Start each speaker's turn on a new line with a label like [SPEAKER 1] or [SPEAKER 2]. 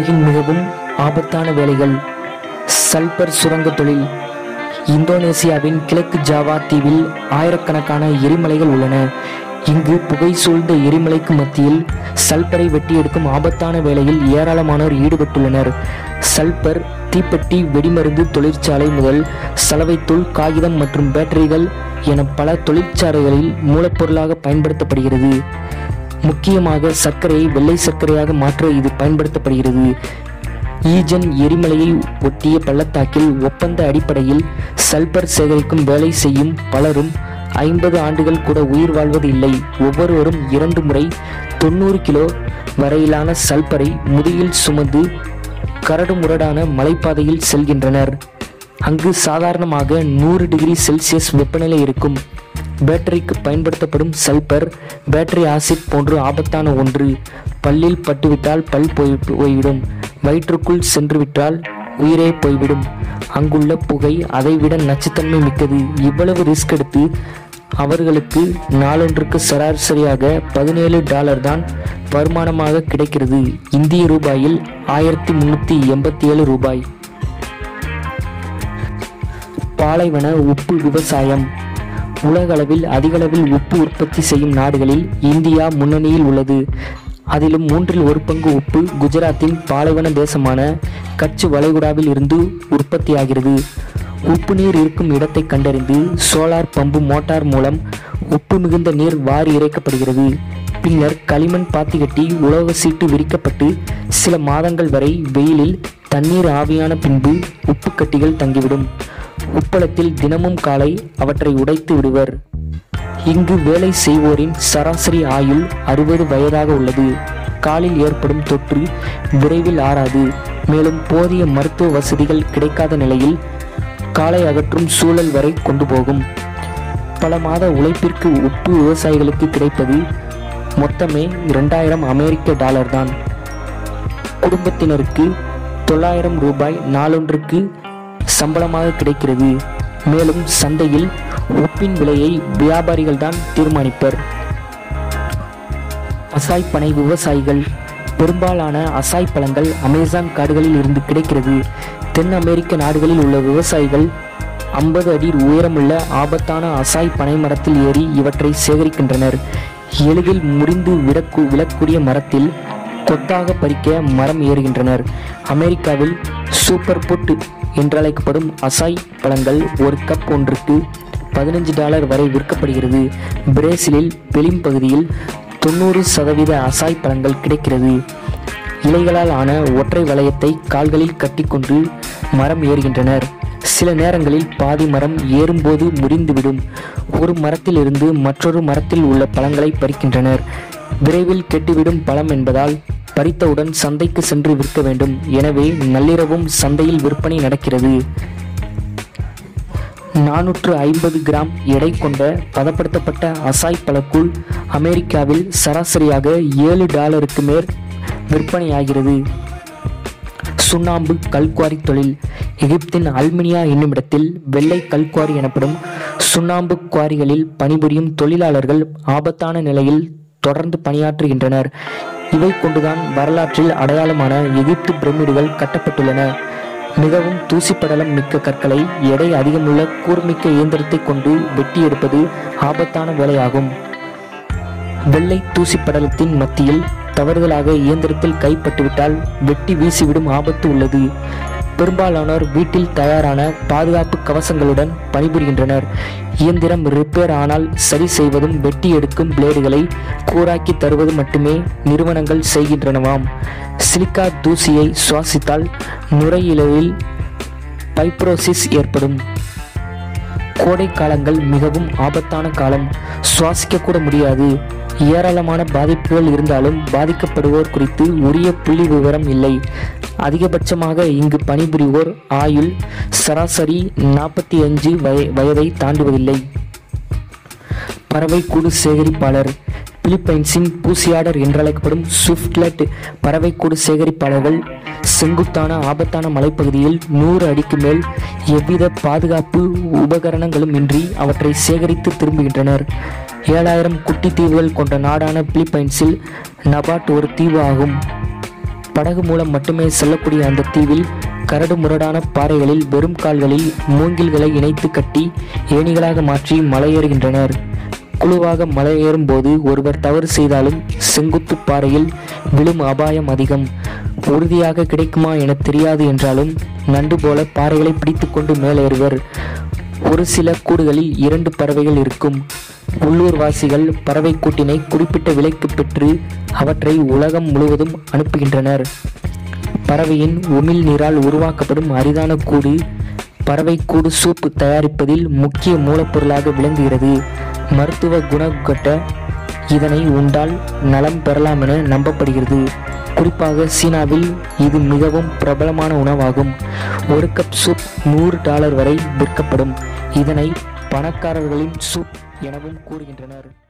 [SPEAKER 1] உலகின் மிகவும் ஆபத்தான வேலைகள் சல்பர் சுரங்க தொழில் இந்தோனேசியாவின் கிழக்கு ஜாவா தீவில் ஆயிரக்கணக்கான எரிமலைகள் உள்ளன இங்கு புகை சூழ்ந்த எரிமலைக்கு மத்தியில் சல்பரை வெட்டி எடுக்கும் ஆபத்தான வேலையில் ஏராளமானோர் ஈடுபட்டுள்ளனர் சல்பர் தீப்பெட்டி வெடிமருந்து தொழிற்சாலை முதல் சலவைத்தூள் காகிதம் மற்றும் பேட்டரிகள் என பல தொழிற்சாலைகளில் மூலப்பொருளாக பயன்படுத்தப்படுகிறது முக்கியமாக சர்க்கரையை வெள்ளை சர்க்கரையாக மாற்ற இது பயன்படுத்தப்படுகிறது ஈஜன் எரிமலையை ஒட்டிய பள்ளத்தாக்கில் ஒப்பந்த அடிப்படையில் சல்பர் சேகரிக்கும் வேலை செய்யும் பலரும் ஐம்பது ஆண்டுகள் கூட உயிர் வாழ்வது இல்லை ஒவ்வொருவரும் இரண்டு முறை தொண்ணூறு கிலோ வரையிலான சல்பரை முதுகில் சுமந்து கரடுமுரடான மலைப்பாதையில் செல்கின்றனர் அங்கு சாதாரணமாக நூறு டிகிரி செல்சியஸ் வெப்பநிலை இருக்கும் பேட்டரிக்கு பயன்படுத்தப்படும் சல்பர் பேட்டரி ஆசிட் போன்று ஆபத்தான ஒன்று பல்லில் பட்டுவிட்டால் பல் போய் போய்விடும் வயிற்றுக்குள் சென்றுவிட்டால் உயிரே போய்விடும் அங்குள்ள புகை அதைவிட நச்சுத்தன்மை மிக்கது இவ்வளவு ரிஸ்க் எடுத்து அவர்களுக்கு நாளொன்றுக்கு சராசரியாக பதினேழு டாலர் தான் வருமானமாக கிடைக்கிறது இந்திய ரூபாயில் ஆயிரத்தி முன்னூற்றி எண்பத்தி ஏழு ரூபாய் பாலைவன உப்பு விவசாயம் உலகளவில் அதிகளவில் உப்பு உற்பத்தி செய்யும் நாடுகளில் இந்தியா முன்னணியில் உள்ளது அதிலும் மூன்றில் ஒரு பங்கு உப்பு குஜராத்தின் பாலைவன தேசமான கட்ச் வளைகுடாவில் இருந்து உற்பத்தியாகிறது உப்பு நீர் இருக்கும் இடத்தை கண்டறிந்து சோலார் பம்பு மோட்டார் மூலம் உப்பு மிகுந்த நீர் வாரி இறைக்கப்படுகிறது பின்னர் களிமண் பாத்தி கட்டி உலோக சீட்டு விரிக்கப்பட்டு சில மாதங்கள் வரை வெயிலில் தண்ணீர் ஆவியான பின்பு உப்பு கட்டிகள் தங்கிவிடும் உப்பளத்தில் தினமும் காலை அவற்றை உடைத்து விடுவர் இங்கு வேலை செய்வோரின் சராசரி ஆயுள் அறுபது வயதாக உள்ளது காலில் ஏற்படும் தொற்று விரைவில் ஆறாது மேலும் போதிய மருத்துவ வசதிகள் கிடைக்காத நிலையில் காலை அகற்றும் சூழல் வரை கொண்டு போகும் பல மாத உழைப்பிற்கு உப்பு விவசாயிகளுக்கு கிடைப்பது மொத்தமே இரண்டாயிரம் அமெரிக்க டாலர் தான் குடும்பத்தினருக்கு தொள்ளாயிரம் ரூபாய் நாளொன்றுக்கு சம்பளமாக கிடைக்கிறது மேலும் சந்தையில் உப்பின் விலையை வியாபாரிகள் தான் தீர்மானிப்பர் அசாய் பனை விவசாயிகள் பெரும்பாலான அசாய் பழங்கள் அமேசான் காடுகளில் இருந்து கிடைக்கிறது தென் அமெரிக்க நாடுகளில் உள்ள விவசாயிகள் ஐம்பது அடி உயரமுள்ள ஆபத்தான அசாய் பனை மரத்தில் ஏறி இவற்றை சேகரிக்கின்றனர் எளிதில் முறிந்து விடக்கு விழக்கூடிய மரத்தில் கொத்தாக பறிக்க மரம் ஏறுகின்றனர் அமெரிக்காவில் சூப்பர் புட் என்றழைக்கப்படும் அசாய் பழங்கள் ஒரு கப் ஒன்றுக்கு பதினஞ்சு டாலர் வரை விற்கப்படுகிறது பிரேசிலில் பெலிம் பகுதியில் தொண்ணூறு சதவீத அசாய் பழங்கள் கிடைக்கிறது இலைகளால் ஆன ஒற்றை வளையத்தை கால்களில் கட்டிக்கொண்டு மரம் ஏறுகின்றனர் சில நேரங்களில் பாதி மரம் ஏறும்போது முறிந்துவிடும் ஒரு மரத்தில் இருந்து மற்றொரு மரத்தில் உள்ள பழங்களை பறிக்கின்றனர் விரைவில் கெட்டுவிடும் பழம் என்பதால் பறித்தவுடன் சந்தைக்கு சென்று விற்க வேண்டும் எனவே நள்ளிரவும் சந்தையில் விற்பனை நடக்கிறது நானூற்று ஐம்பது கிராம் எடை கொண்ட பதப்படுத்தப்பட்ட அசாய் பழக்கூழ் அமெரிக்காவில் சராசரியாக ஏழு டாலருக்கு மேல் விற்பனையாகிறது சுண்ணாம்பு கல்குவாரி தொழில் எகிப்தின் அல்மினியா என்னுமிடத்தில் வெள்ளை கல்குவாரி எனப்படும் சுண்ணாம்பு குவாரிகளில் பணிபுரியும் தொழிலாளர்கள் ஆபத்தான நிலையில் தொடர்ந்து பணியாற்றுகின்றனர் இவை கொண்டுதான் வரலாற்றில் அடையாளமான எகிப்து பிரமிடுகள் கட்டப்பட்டுள்ளன மிகவும் தூசிப்படலம் மிக்க கற்களை எடை அதிகமுள்ள கூர்மிக்க இயந்திரத்தை கொண்டு வெட்டி எடுப்பது ஆபத்தான வேலையாகும் வெள்ளை தூசிப்படலத்தின் மத்தியில் தவறுதலாக இயந்திரத்தில் கைப்பட்டுவிட்டால் வெட்டி வீசிவிடும் ஆபத்து உள்ளது பெரும்பாலானோர் வீட்டில் தயாரான பாதுகாப்பு கவசங்களுடன் பணிபுரிகின்றனர் இயந்திரம் ரிப்பேர் ஆனால் சரி செய்வதும் வெட்டி எடுக்கும் பிளேடுகளை கூராக்கி தருவது மட்டுமே நிறுவனங்கள் செய்கின்றனவாம் சிலிக்கா தூசியை சுவாசித்தால் நுரையீரலில் பைப்ரோசிஸ் ஏற்படும் கோடை காலங்கள் மிகவும் ஆபத்தான காலம் சுவாசிக்க கூட முடியாது ஏராளமான பாதிப்புகள் இருந்தாலும் பாதிக்கப்படுவோர் குறித்து உரிய புள்ளி விவரம் இல்லை அதிகபட்சமாக இங்கு பணிபுரிவோர் ஆயுள் சராசரி நாற்பத்தி அஞ்சு வய வயதை தாண்டுவதில்லை பறவை கூடு சேகரிப்பாளர் பிலிப்பைன்ஸின் பூசியாடர் என்றழைக்கப்படும் சுஃப்ட்லட் பறவைக்கூடு சேகரிப்பாளர்கள் செங்குத்தான ஆபத்தான மலைப்பகுதியில் நூறு அடிக்கு மேல் எவ்வித பாதுகாப்பு உபகரணங்களும் இன்றி அவற்றை சேகரித்து திரும்புகின்றனர் ஏழாயிரம் குட்டி தீவுகள் கொண்ட நாடான பிலிப்பைன்ஸில் நபாட் ஒரு தீவு ஆகும் படகு மூலம் மட்டுமே செல்லக்கூடிய அந்த தீவில் கரடு முரடான பாறைகளில் வெறும் கால்களில் மூங்கில்களை இணைத்து கட்டி ஏணிகளாக மாற்றி மலையேறுகின்றனர் குழுவாக மலையேறும் போது ஒருவர் தவறு செய்தாலும் செங்குத்து பாறையில் விழும் அபாயம் அதிகம் உறுதியாக கிடைக்குமா என தெரியாது என்றாலும் நண்டு போல பாறைகளை பிடித்துக்கொண்டு மேலேறுவர் ஒரு சில கூடுகளில் இரண்டு பறவைகள் இருக்கும் உள்ளூர்வாசிகள் பறவை கூட்டினை குறிப்பிட்ட விலைக்கு பெற்று அவற்றை உலகம் முழுவதும் அனுப்புகின்றனர் பறவையின் உமிழ் நீரால் உருவாக்கப்படும் அரிதான கூடு பறவை கூடு சூப் தயாரிப்பதில் முக்கிய மூலப்பொருளாக விளங்குகிறது மருத்துவ குணகட்ட இதனை உண்டால் நலம் பெறலாம் என நம்பப்படுகிறது குறிப்பாக சீனாவில் இது மிகவும் பிரபலமான உணவாகும் ஒரு கப் சூப் நூறு டாலர் வரை விற்கப்படும் இதனை பணக்காரர்களின் சூப் எனவும் கூறுகின்றனர்